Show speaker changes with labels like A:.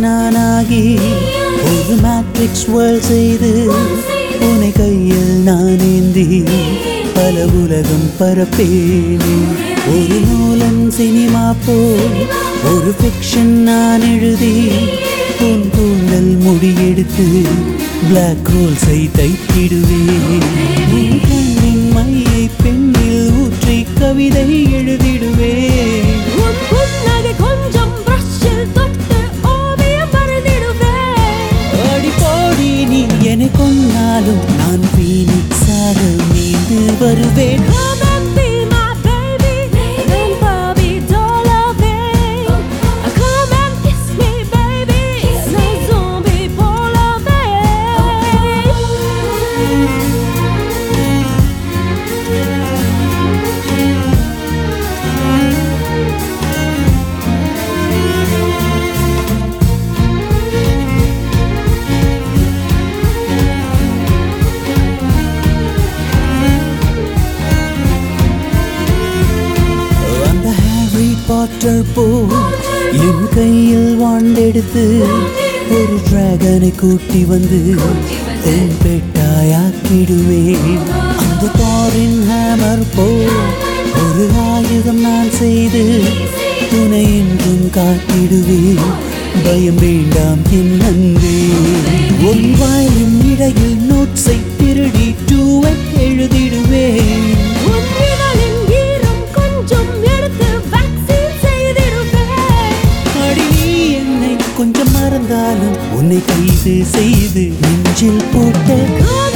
A: நானாகி ஒரு matrix world செய்து உனை கையில் நான் ஏந்தி பல உலகம் பரப்பேனே ஒரு நூலன் சினிமா போல் ஒரு ஃபிக்ஷன் நான் எழுதி உன் கூந்தல் முடியெடுத்து பிளாக் ஹோல்ஸை தைத்திடுவேன் உன் கண்ணின் மையை பெண்ணில் ஊற்றி கவிதை எழுதிடுவேன்
B: உன் புன்னகை கொஞ்சம் பிரஷில் தொட்டு ஓவியம் வரைந்திடுவேன்
A: அடி போடி நீ என்னை கொன்னாலும் நான் பீனிக்ஸாக மீண்டு வருவேன்
B: Come and be my baby, then Barbie doll of it. Come and kiss me, baby, no zombie polar bear.
A: அந்த ஹாரி பாட்டர் போ என் கையில் வாண்டெடுத்து ஒரு டிராகனை கூட்டி வந்து உன் பெட்டாயாக்கிடுவேன் அந்த தாரின் ஹேமர் போ ஒரு ஆயுதம் நான் செய்து துணை என்றும் காட்டிடுவேன் பயம் வேண்டாம் என் நன்றே உன் வாயின் இடையில் நோட்ஸை திருடி டூவை எழுதிடுவேன்
B: உன் விரலின் ஈரம் கொஞ்சம் எடுத்து vaccine செய்திடுவேன்.
A: அடி நீ என்னை கொஞ்சம் மறந்தாலும் உன்னை கைது செய்து நெஞ்சில் போட்ட
B: Come